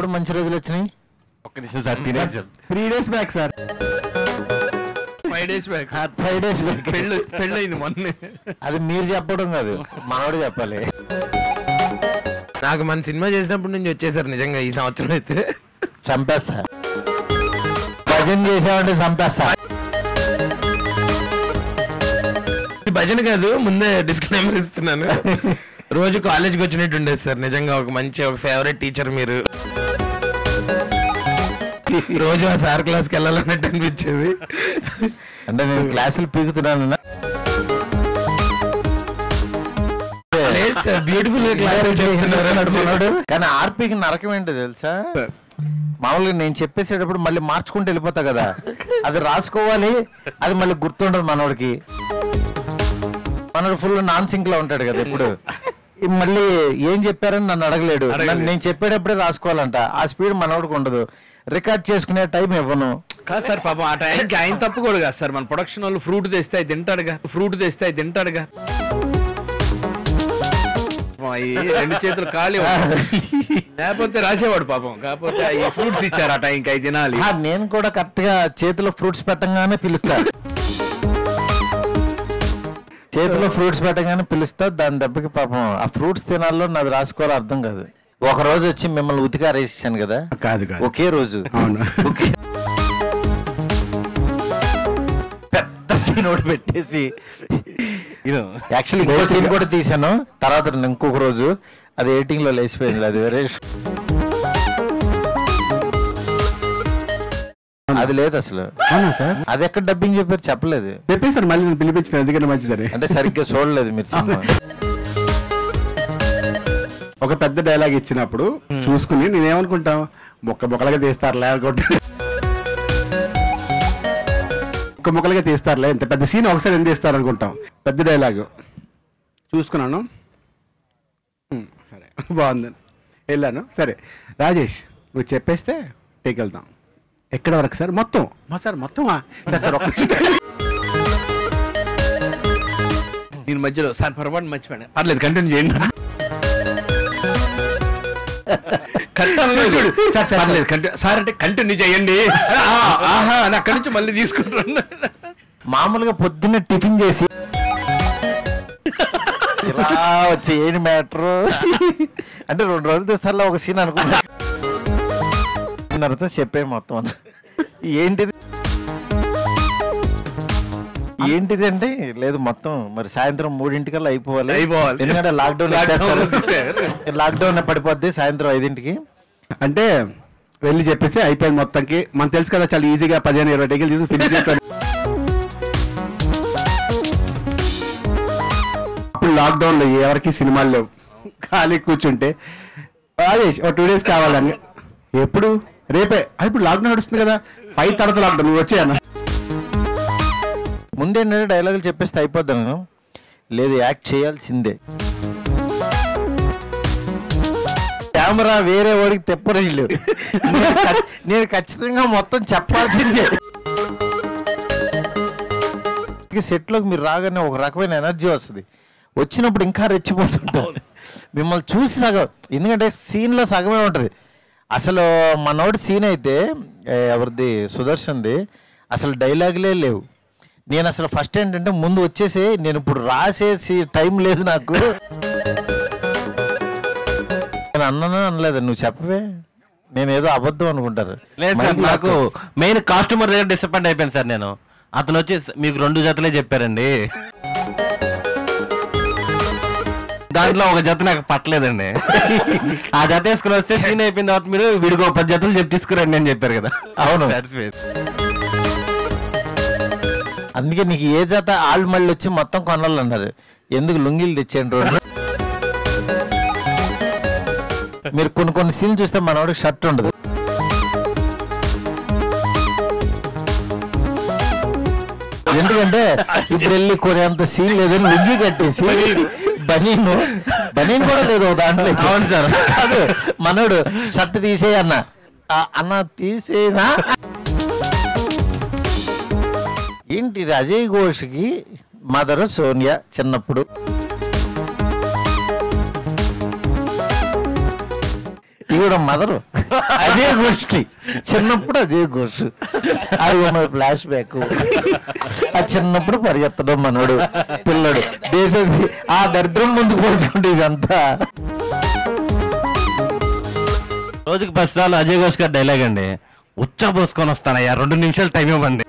ఎప్పుడు మంచి రోజులు వచ్చినాయి ఒక్క నిమిషం సార్ తినేసాం three days back sir five days back five days పెళ్ళి పెళ్ళయింది మొన్నే అది మీరు చెప్పడం కాదు మనోడు చెప్పాలి నాకు మన సినిమా చేసినప్పటి నుంచి వచ్చేసారు నిజంగా ఈ సంవత్సరం అయితే చంపేస్తా భజన చేసామంటే చంపేస్తా ఈ భజన కాదు ముందే డిస్క్లైమర్ ఇస్తున్నాను రోజు కాలేజ్కి వచ్చినట్టు ఉండేది సార్ నిజంగా ఒక మంచి ఒక ఫేవరెట్ టీచర్ మీరు రోజు ఆ సార్ క్లాస్కి వెళ్ళాలన్నట్టు అనిపించేది అంటే నేను క్లాసులు పీకుతున్నాను లేదు సార్ బ్యూటిఫుల్ గా క్లాస్ చెప్తున్నారు కానీ ఆర్పీకి నరకం ఏంటో తెలుసా మామూలుగా నేను చెప్పేసేటప్పుడు మళ్ళీ మార్చుకుంటూ వెళ్ళిపోతా కదా అది రాసుకోవాలి అది మళ్ళీ గుర్తుండదు మనోడికి మనోడు ఫుల్ నాన్ సింక్ లో ఉంటాడు కదా ఇప్పుడు ఈ మళ్ళీ ఏం చెప్పారని నన్ను అడగలేడు నన్ను నేను చెప్పేటప్పుడే రాసుకోవాలంట ఆ స్పీడ్ మనోడికి ఉండదు రికార్డ్ చేసుకునే టైం ఇవ్వను కాదు సార్ పాపం ఆ టైంకి ఆయన తప్పు కూడా కాదు సార్ మన ప్రొడక్షన్ వాళ్ళు ఫ్రూట్ తెస్తే అది తింటాడుగా ఫ్రూట్ తెస్తే అది తింటాడుగా పాపం ఈ రెండు చేతులు ఖాళీ ఉన్నాయి. లేకపోతే రాసేవాడు పాపం కాకపోతే ఈ ఫ్రూట్స్ ఇచ్చారు ఆ టైంకి అవి తినాలి ఆ, నేను కూడా కరెక్ట్ గా చేతిలో ఫ్రూట్స్ పెట్టంగానే పిలుస్తా చేతిలో ఫ్రూట్స్ పెట్టగానే పిలుస్తా దాని దెబ్బకి పాపం ఆ ఫ్రూట్స్ తినాలో నాది రాసుకోవాలో అర్థం కాదు ఒక రోజు వచ్చి మిమ్మల్ని ఉతికారేసాను కదా కాదు కాదు ఒకే రోజు అవును. ఒకే పెద్ద సీన్ ఒకటి పెట్టేసి యాక్చువల్లీ ఇంకో సీన్ కూడా తీసాను తర్వాత ఇంకొక రోజు అది ఎడిటింగ్ లో లేచిపోయింది అది వేరే అది లేదు అసలు అవునా సార్ అది ఎక్కడ డబ్బింగ్ చెప్పారు చెప్పలేదు చెప్పేసారు మళ్ళీ నేను పిలిపించిన ఎందుకంటే మంచిదని అంటే సరిగ్గా చూడలేదు మీరు సినిమా ఒక పెద్ద డైలాగ్ ఇచ్చినప్పుడు చూసుకుని నేనేమనుకుంటాం మొక్క మొక్కలుగా తీస్తారులే అనుకుంటా ఒక్క మొక్కలుగా తీస్తారులే ఇంత పెద్ద సీన్ ఒకసారి ఎంత తీస్తారు అనుకుంటాం పెద్ద డైలాగు చూసుకున్నాను ఉమ్, సరే బాగుంది వెళ్ళాను సరే రాజేష్ నువ్వు చెప్పేస్తే టేక్ వెళ్తాం ఎక్కడ వరకు సార్ మొత్తం మా సార్ మొత్తమా సార్ సార్ ఒక్క నిమిషం. నేను మధ్యలో సార్ పొరపాటు మర్చిపోయాను పర్లేదు కంటిన్యూ చేయండి కంటిన్యూ చూడు సార్ సార్ పర్లేదు కంటిన్యూ సార్ అంటే కంటిన్యూ చేయండి ఆ, ఆహా అని అక్కడి నుంచి మళ్ళీ తీసుకుంటున్నాను మామూలుగా పొద్దున్న టిఫిన్ చేసి ఇలా వచ్చి ఏంటి మ్యాటర్ అంటే రెండు రోజులు తెస్తారులో ఒక సీన్ అనుకున్నా తర్వాత చెప్పే మొత్తం అన్న. ఏంటిది ఏంటిది అంటే లేదు మొత్తం మరి సాయంత్రం మూడింటికల్లా అయిపోవాలి అయిపోవాలి. ఎందుకంటే లాక్డౌన్ Lockdown పెట్టేస్తారు. లాక్డౌన్ పడిపోద్ది సాయంత్రం ఐదింటికి అంటే వెళ్ళి చెప్పేసి అయిపోయింది మొత్తంకి మనకు తెలుసు కదా చాలా ఈజీగా పదిహేను ఇరవై టికెట్లు తీసి ఫినిష్ చేస్తాను అప్పుడు లాక్డౌన్ లో ఎవరికి సినిమాలు లేవు ఖాళీ కూర్చుంటే రాజేష్ ఓ టూ డేస్ కావాలని ఎప్పుడు రేపే ఆ, ఇప్పుడు లాక్డౌన్ నడుస్తుంది కదా ఫైవ్ తర్వాత లాక్డౌన్ నువ్వు వచ్చేయన్న ముందేంటంటే డైలాగులు చెప్పేస్తే అయిపోద్దాను లేదు యాక్ట్ చేయాల్సిందే కెమెరా వేరే వాడికి తెప్పరీళ్ళు నేను ఖ- నేను ఖచ్చితంగా మొత్తం చెప్పాల్సిందే సెట్లోకి మీరు రాగానే ఒక రకమైన ఎనర్జీ వస్తుంది వచ్చినప్పుడు ఇంకా రెచ్చిపోతుంటారు మిమ్మల్ని చూసి సగం ఎందుకంటే సీన్లో సగమే ఉంటుంది అసలు మనోడి సీన్ అయితే ఏ, ఎవరిది సుదర్శన్ది అసలు డైలాగులే లేవు నేను అసలు ఫస్ట్ ఏంటంటే ముందు వచ్చేసి నేను ఇప్పుడు రాసేసి టైం లేదు నాకు నేను అన్నాను అనలేదు నువ్వు చెప్పవే నేను ఏదో అబద్ధం అనుకుంటారు లేదు సార్ మైక్ నాకు లాక్కు. మెయిన్ కాస్ట్యూమర్ దగ్గర డిసప్పాయింట్ అయిపోయాను సార్ నేను అతను వచ్చి మీకు రెండు జతలే చెప్పారండి దాంట్లో ఒక జత నాకు పట్టలేదండి ఆ జత వేసుకుని వస్తే సీన్ అయిపోయిన తర్వాత మీరు విడిగో పది జతలు చెప్పి తీసుకురండి అని చెప్పారు కదా అవును. Satisfied. అందుకే నీకు ఏ జత ఆళ్ళు మళ్ళీ వచ్చి మొత్తం కొనాలన్నారు ఎందుకు లుంగీలు తెచ్చేయండి రెండు మీరు కొన్ని కొన్ని సీన్లు చూస్తే మనవాడికి షర్ట్ ఉండదు ఎందుకంటే ఇప్పుడు వెళ్ళి కొనేంత సీన్ లేదని లుంగి కట్టేసి బనీను బనీన్ కూడా లేదు ఒక దాంట్లో అవును సార్ కాదు మనోడు షర్ట్ తీసేయి అన్న ఆ, అన్న తీసేనా ఏంటి ఇది అజయ్ ఘోష్కి మదర్ సోనియా చిన్నప్పుడు ఇక కూడా మదరు అదే గోష్ఠి చిన్నప్పుడు అదే గోష్ఠి అది మన ఫ్లాష్ బ్యాక్ ఆ చిన్నప్పుడు పరిగెత్తడం మనోడు పిల్లడు దేశం ఆ దరిద్రం ముందు పోల్చుకుంటే ఇదంతా రోజుకి పది సార్లు అజయ్ ఘోష్ గారి డైలాగ్ అండి ఉచ్చ పోసుకొని వస్తానయ్యా రెండు నిమిషాలు టైం ఇవ్వండి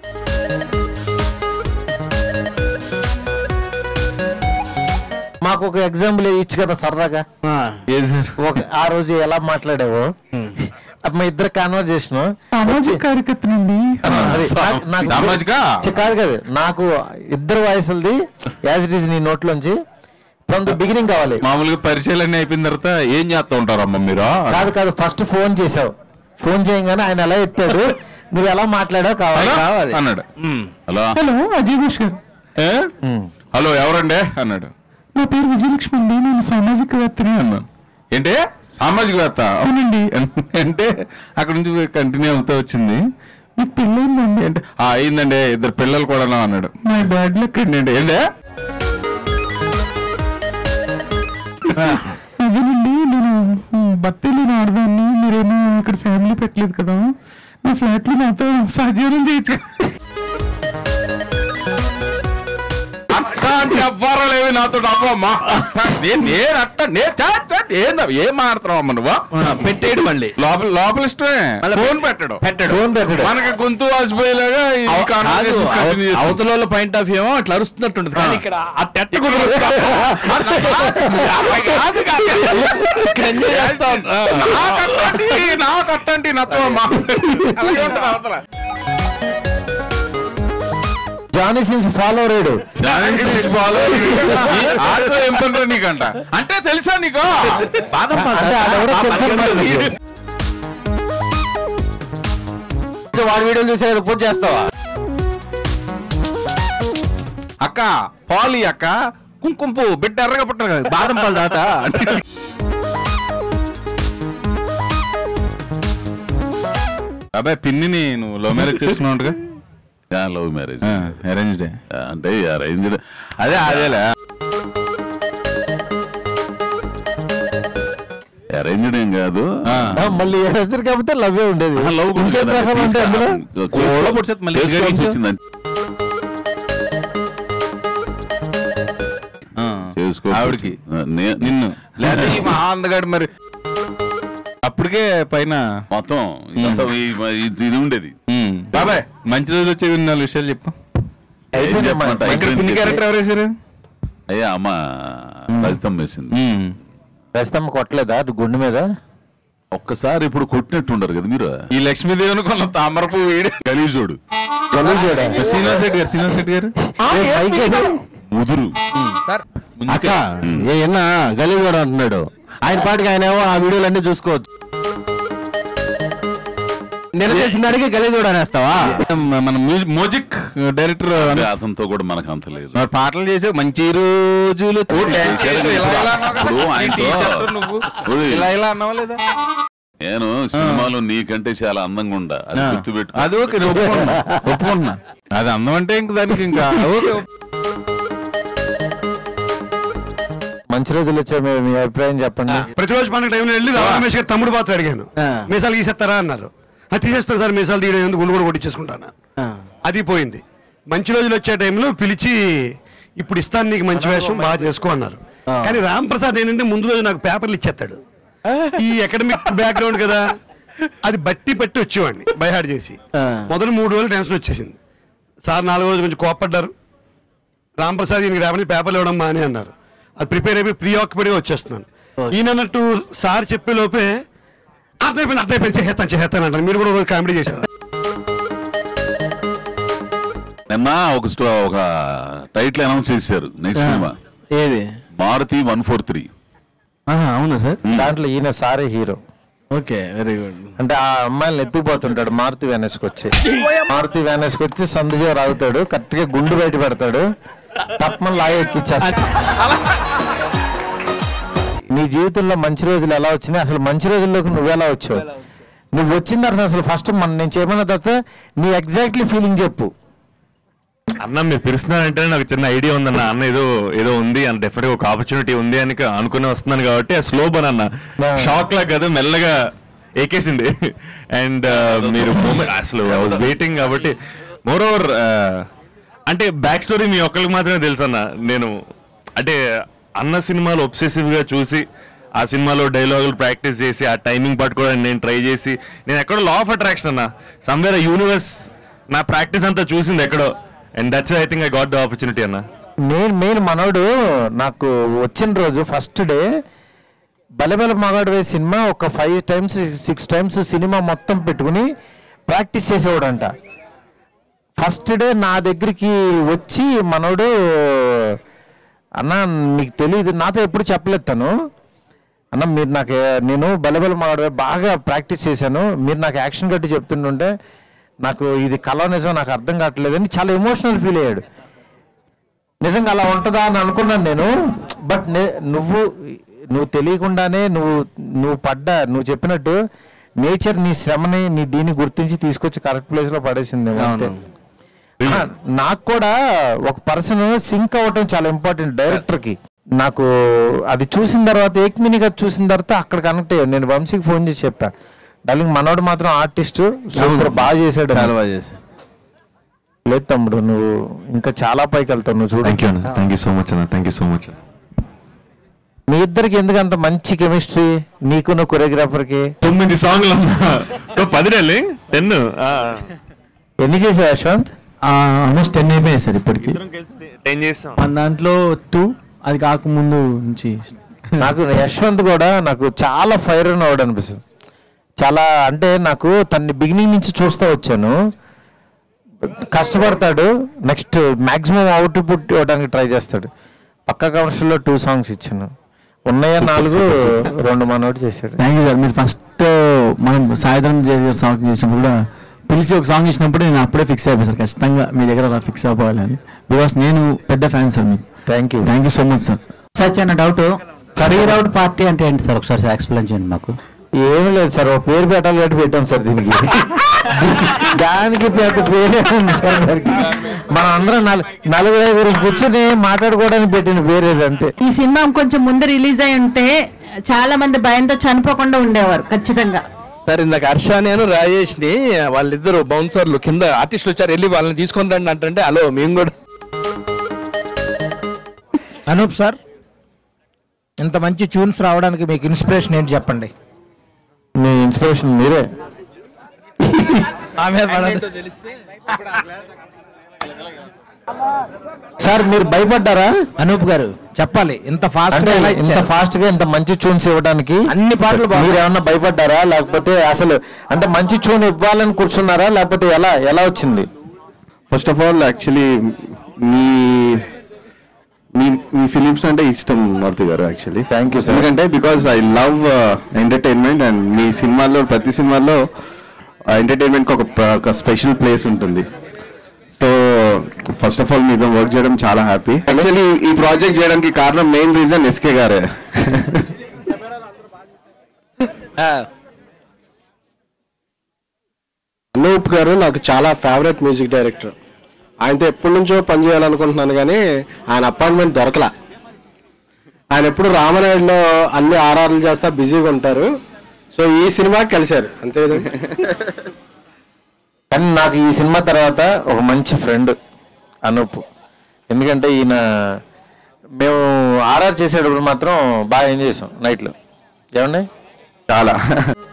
మాకు ఒక ఎగ్జాంపుల్ ఇచ్చు కదా సరదాగా ఏది సార్ ఒక ఆ రోజు ఎలా మాట్లాడావో అప్పుడు మా ఇద్దరు కాన్వర్జేషన్ సామాజిక కార్యకర్త నుండి సామాజిక? కాదు కాదు నాకు ఇద్దరు వయసులది యాజ్ ఇట్ ఈస్ నీ నోట్లోంచి ఫ్రమ్ ది బిగినింగ్ కావాలి మామూలుగా పరిచయాలన్నీ అయిపోయిన తర్వాత ఏం చేస్తా ఉంటారమ్మా మీరు కాదు కాదు ఫస్ట్ ఫోన్ చేసావు ఫోన్ చేయగానే ఆయన ఎలా ఎత్తాడు నువ్వు ఎలా మాట్లాడావు కావాలి హలో? అన్నాడు హలో హలో అజయ్ ఘోష్ గారు ఏ? హలో ఎవరండి అన్నాడు నా పేరు విజయలక్ష్మి అండి నేను సామాజికవేత్తని అన్నాను ఏంటి సామాజికవేత్త అవునండి. అంటే అక్కడ నుంచి కంటిన్యూ అవుతూ వచ్చింది మీకు పెళ్ళైందండి ఏంటి ఆ, అయిందండి ఇద్దరు పిల్లలు కూడా అన్నాడు మై బ్యాడ్ లక్ ఏంటి ఏంటి అదేనండి నేను భర్త లేని ఆడదాన్ని మీరేమో ఇక్కడ ఫ్యామిలీ పెట్టలేదు కదా నా ఫ్లాట్ లో నాతో సహజీవనం చేయొచ్చు కదా. అట్లాంటి అవ్వారాలు ఏమి నాతో అవ్వమ్మా నేను నేను అట్ట నేను చా, చా, ఏందా ఏం మాడుతున్నావు అమ్మ నువ్వు పెట్టేయడు మళ్ళీ లోపల లోపల ఇష్టమే ఫోన్ పెట్టడు ఫోన్ పెట్టాడు మనకి గొంతు వాసిపోయేలాగా ఈ conversations continue చేస్తాం. అవతల పాయింట్ ఆఫ్ వ్యూ అట్లా అరుస్తున్నట్టుంటది కానీ ఇక్కడ ఆ తెట్ట కుదురు- ఇక్కడ enjoy చేస్తా ఉంటా. నాకు అట్లాంటి నాకు అట్లాంటి నచ్చవమ్మా అలాగే ఉంటుంది అవతల జానీ సిన్స్ ఫాలో రేడు దానికి సిగ్గుపాలు. ఆడితో ఏం పనిరా నీకంట అంటే తెలుసా నీకు బాదం పాలు అంటే ఆడెవడో తెలుసా మరి నీకు? వాడి వీడియోలు చూసే పూజ చేస్తావా అక్క పాలి అక్క కుంకుంపు బిడ్డ ఎర్రగా పుట్టారు కదా బాదం పాలు దాత అబ్బాయి పిన్నిని నువ్వు లవ్ మ్యారేజ్ చేసుకున్నావుగా లవ్ మ్యారేజ్ అరేంజ్డ్ అంటే అరేంజ్డ్ అదే అదేలే అరేంజ్డ్ ఏం కాదు ఆ. ఆ, మళ్ళీ ఎరచరు కాకపోతే లవ్వే ఉండేది లవ్ ఇంకేం రకాలు ఉంటాయి అందులో కోళ్ళ పొడిచేది మళ్ళీ చేసుకోవాల్సి గడించు. వచ్చింది ఆ. చేసుకోవాల్సి ఆవిడకి వచ్చింది. ఆ, నే- నిన్ను లేదా ఈ మహా అందగాడు మరి అప్పటికే పైన మొత్తం ఇదంతా ఈ- ఇది ఇది ఉండేది ఉమ్. బాబాయ్ మంచి రోజులు వచ్చేవి నాలుగు విషయాలు చెప్పు అయిపోయింది చెప్పమంట? అమ్మా. ఇక్కడ అయిపోయింది. పిన్ని క్యారెక్టర్ ఎవరు వేసారు అయ్యా అమ్మ రజితం వేసింది ఉమ్. ప్రస్తుతం కొట్టలేదా అటు గుండె మీద ఒక్కసారి ఇప్పుడు కొట్టినట్టు ఉండరు కదా మీరు ఈ లక్ష్మీదేవిని కొన్న తామరపు వీడు గలీజోడు గలీజోడా? శ్రీనివాస్ రెడ్డి గారు శ్రీనివాస్ రెడ్డి గారు ఏ పైకి ఎన్ని? ముదురు అక్క ఏ ఎన్న గలీజ్ కూడా అంటున్నాడు ఆయన పాటికి ఆయన ఏమో ఆ వీడియోలు అన్ని చూసుకోవచ్చు నేను చేసిన దానికి గలీజ్ కూడా అనేస్తావా మన మ్యూజిక్ మోజిక్ డైరెక్టర్ అంటే అతనితో కూడా మనకు అంత లేదు మరి పాటలు చేసే మంచి రోజులు ఓ, డాన్స్ చేసావు, ఇలా ఇలా అన్నావు కదా. ఇప్పుడు ఆయనతో- టీ షర్ట్ నువ్వు ఇప్పుడు ఇలా ఇలా అన్నావా లేదా నేను సినిమాలో నీకంటే చాలా అందంగా ఉండా అది గుర్తుపెట్టు అది ఓకే నేను ఒప్పుకుంటున్నా ఒప్పుకుంటున్నా అది అందం అంటే ఇంక దానికి ఇంకా ఓకే మంచి రోజులు వచ్చాయి మీ- మీ అభిప్రాయం చెప్పండి ప్రతిరోజు పండుగ టైంలో వెళ్ళి రావు రమేష్ గారు తమ్ముడు పాత్ర అడిగాను మీసాలు గీసేస్తారా అన్నారు అది తీసేస్తాను సార్ మీసాలు తీయడం ఎందుకు గుండు కూడా కొట్టించేసుకుంటాను అది పోయింది మంచి రోజులు వచ్చే టైంలో పిలిచి ఇప్పుడు ఇస్తాను నీకు మంచి వేషం బాగా చేసుకో అన్నారు కానీ రామ్ ప్రసాద్ ఏంటంటే ముందు రోజు నాకు పేపర్లు ఇచ్చేస్తాడు ఈ అకాడమిక్ బ్యాక్గ్రౌండ్ కదా అది బట్టి పట్టి వచ్చేవాడిని బైహాడ్ చేసి మొదటి మూడు రోజులు టెన్షన్ వచ్చేసింది సార్ నాలుగో రోజు కొంచెం కోపడ్డారు రామ్ ప్రసాద్ ఈయనకి రేపటి పేపర్లు ఇవ్వడం మాని అన్నారు అది ప్రిపేర్ అయిపోయి ప్రీ ఆక్యుపైడ్గా వచ్చేస్తున్నాను ఈయన అన్నట్టు సార్ చెప్పే లోపే అర్థమైపోయింది అర్థమైపోయింది చేసేస్తాను చేసేస్తాను అంటారు మీరు కూడా ఒక రోజు కామెడీ చేశారు నిన్న ఒక స్టో- ఒక టైటిల్ అనౌన్స్ చేశారు నెక్స్ట్ సినిమా ఏది మారుతి వన్ ఫోర్ త్రీ ఆహా, అవునా సార్ దాంట్లో ఈయన సారే హీరో ఓకే వెరీ గుడ్ అంటే ఆ అమ్మాయిని ఎత్తుకుపోతుంటాడు మారుతి వ్యానెస్కి వచ్చి మారుతి వ్యానెస్కి వచ్చి సందుజీవ రాగుతాడు కరెక్ట్ గా గుండు బయట పెడతాడు తప్పమని లాగే ఎక్కిచ్చేస్తాడు నీ జీవితంలో మంచి రోజులు ఎలా వచ్చినాయి అసలు మంచి రోజుల్లోకి నువ్వు ఎలా వచ్చావు నువ్వు వచ్చిన తర్వాత అసలు ఫస్ట్ మన నేను చేయమన్న తర్వాత నీ ఎగ్జాక్ట్లీ ఫీలింగ్ చెప్పు అన్న మీరు పిలుస్తున్నారంటే నాకు చిన్న ఐడియా ఉందన్న అన్న ఏదో ఏదో ఉంది అన్న డెఫినెట్ ఒక ఆపర్చునిటీ ఉంది అని అనుకుని వస్తున్నాను కాబట్టి స్లో బన్ అన్న Yeah. షాక్ లా కదా మెల్లగా ఏకేసింది అండ్ మీరు moment- అసలు ఐ వాజ్ వెయిటింగ్ కాబట్టి మోర్ ఓవర్ అంటే బ్యాక్ స్టోరీ మీ ఒక్కరికి మాత్రమే తెలుసు అన్న నేను అంటే అన్న సినిమాలు obsessive గా చూసి ఆ సినిమాలో డైలాగులు ప్రాక్టీస్ చేసి ఆ టైమింగ్ పట్టుకోవడానికి నేను ట్రై చేసి నేను ఎక్కడో లా ఆఫ్ అట్రాక్షన్ అన్న సమ్వేర్ యూనివర్స్ నా ప్రాక్టీస్ అంతా చూసింది ఎక్కడో and that's I think I got the opportunity అన్న నేను మెయిన్ మనోడు నాకు వచ్చిన రోజు ఫస్ట్ డే బలబల మగాడు వే సినిమా ఒక ఫైవ్ టైమ్స్ సిక్స్ టైమ్స్ సినిమా మొత్తం పెట్టుకుని ప్రాక్టీస్ చేసేవాడంట ఫస్ట్ డే నా దగ్గరికి వచ్చి మనోడు అన్న మీకు తెలియదు నాతో ఎప్పుడు చెప్పలేదు తను అన్న మీరు నాకు నేను బలబల మగాడు బాగా ప్రాక్టీస్ చేశాను మీరు నాకు యాక్షన్ కట్టి చెప్తుంటుంటే నాకు ఇది కళ నిజం నాకు అర్థం కావట్లేదని చాలా ఎమోషనల్ ఫీల్ అయ్యాడు నిజంగా అలా ఉంటుందా అని అనుకున్నాను నేను బట్ నువ్వు నువ్వు తెలియకుండానే నువ్వు నువ్వు పడ్డ నువ్వు చెప్పినట్టు నేచర్ నీ శ్రమని నీ దీన్ని గుర్తించి తీసుకొచ్చి కరెక్ట్ ప్లేస్ లో పడేసింది అంతే ఆ, నాకు కూడా ఒక పర్సన్ సింక్ అవ్వటం చాలా ఇంపార్టెంట్ డైరెక్టర్ కి నాకు అది చూసిన తర్వాత ఏక్మినిగా చూసిన తర్వాత అక్కడ కనెక్ట్ అయ్యాను నేను వంశీకి ఫోన్ చేసి చెప్పా డార్లింగ్ మనోడు మాత్రం ఆర్టిస్ట్ సూపర్ బాగా చేశాడు అని. చాలా బాగా చేసి లేదు తమ్ముడు నువ్వు ఇంకా చాలా పైకి వెళ్తావు నువ్వు చూడు థ్యాంక్ యూ అన్న థ్యాంక్ యూ సో మచ్ అన్న థ్యాంక్ యూ సో మచ్ మీ ఇద్దరికి ఎందుకు అంత మంచి కెమిస్ట్రీ నీకు కొరియోగ్రాఫర్ కి తొమ్మిది సాంగ్లు అన్నా సో పది డార్లింగ్ టెన్ ఎన్ని చేసావు యశ్వంత్ ఆల్మోస్ట్ టెన్ అయిపోయాయి సార్ ఇప్పటికి టెన్ చేస్తాం మన దాంట్లో టూ అది కాకముందు నుంచి నాకు యశ్వంత్ కూడా నాకు చాలా ఫైర్ అవుట్ అనిపిస్తుంది చాలా అంటే నాకు తన్ని బిగినింగ్ నుంచి చూస్తూ వచ్చాను కష్టపడతాడు నెక్స్ట్ మాక్సిమం అవుట్పుట్ ఇవ్వడానికి ట్రై చేస్తాడు పక్క కమర్షియల్లో టూ సాంగ్స్ ఇచ్చాను ఉన్నాయా నాలుగు రెండు మనోడు చేశాడు థ్యాంక్ యూ సార్ మీరు ఫస్ట్ మనం సాయంత్రం చేసే సాంగ్ చేసినప్పుడు కూడా పిలిచి ఒక సాంగ్ ఇచ్చినప్పుడు నేను అప్పుడే ఫిక్స్ అయిపోయాను సార్ ఖచ్చితంగా మీ దగ్గర అలా ఫిక్స్ అవ్వాలని బికాస్ నేను పెద్ద ఫ్యాన్ సార్ మీకు thank you thank you so much sir sir చిన్న డౌట్ కరీర్ అవుట్ పార్టీ అంటే ఏంటి సార్ ఒకసారి ఎక్స్ప్లెయిన్ చేయండి మాకు ఏమీ లేదు సార్ ఒక పేరు పెట్టాలి కాబట్టి పెట్టాం సార్ దీనికి దానికి పెద్ద పేరే ఉంది సార్ దానికి మనం అందరం నలు- నలుగురు ఐదుగురు కూర్చుని మాట్లాడుకోవడానికి పెట్టిన పేరు ఇది అంతే ఈ సినిమా కొంచెం ముందు రిలీజ్ అయి ఉంటే చాలా మంది భయంతో చనిపోకుండా ఉండేవారు ఖచ్చితంగా సార్ ఇందాక హర్ష నేను రాజేష్ ని వాళ్ళిద్దరు బౌన్సర్లు కింద ఆర్టిస్టులు వచ్చారు వెళ్ళి వాళ్ళని తీసుకొని రండి అంటే హలో మేము కూడా అనూప్ సార్ ఇంత మంచి ట్యూన్స్ రావడానికి మీకు ఇన్స్పిరేషన్ ఏంటి చెప్పండి మీ ఇన్స్పిరేషన్ మీరే నా మీద పడదు. సార్ మీరు భయపడ్డారా అనూప్ గారు చెప్పాలి ఇంత ఫాస్ట్ అంటే ఇంత ఫాస్ట్ గా ఇంత మంచి ట్యూన్స్ ఇవ్వడానికి అన్ని పాటలు బాగున్నాయి. మీరు ఏమన్నా భయపడ్డారా లేకపోతే అసలు అంటే మంచి ట్యూన్ ఇవ్వాలని కూర్చున్నారా లేకపోతే ఎలా ఎలా వచ్చింది ఫస్ట్ ఆఫ్ ఆల్ యాక్చువల్లీ మీ మీ మీ ఫిలిమ్స్ అంటే ఇష్టం మూర్తి గారు యాక్చువల్లీ థ్యాంక్ యూ సార్ ఎందుకంటే because I love entertainment and మీ సినిమాల్లో ప్రతి సినిమాల్లో ఎంటర్టైన్మెంట్కి ఒక ప- ఒక స్పెషల్ ప్లేస్ ఉంటుంది సో ఫస్ట్ ఆఫ్ ఆల్ మీతో వర్క్ చేయడం చాలా హ్యాపీ యాక్చువల్లీ ఈ ప్రాజెక్ట్ చేయడానికి కారణం మెయిన్ రీజన్ ఎస్కే గారే అనూప్ గారు నాకు చాలా ఫేవరెట్ మ్యూజిక్ డైరెక్టర్ ఆయనతో ఎప్పటి నుంచో పని చేయాలనుకుంటున్నాను కానీ ఆయన అపాయింట్మెంట్ దొరకలా ఆయన ఎప్పుడు రామనాయుడులో అన్ని ఆర్ఆర్లు చేస్తా బిజీగా ఉంటారు సో ఈ సినిమాకి కలిశారు అంతే కదా కానీ నాకు ఈ సినిమా తర్వాత ఒక మంచి ఫ్రెండ్ అనూప్ ఎందుకంటే ఈయన మేము ఆర్ఆర్ చేసేటప్పుడు మాత్రం బాగా ఎంజాయ్ చేసాం నైట్లో ఏమండి చాలా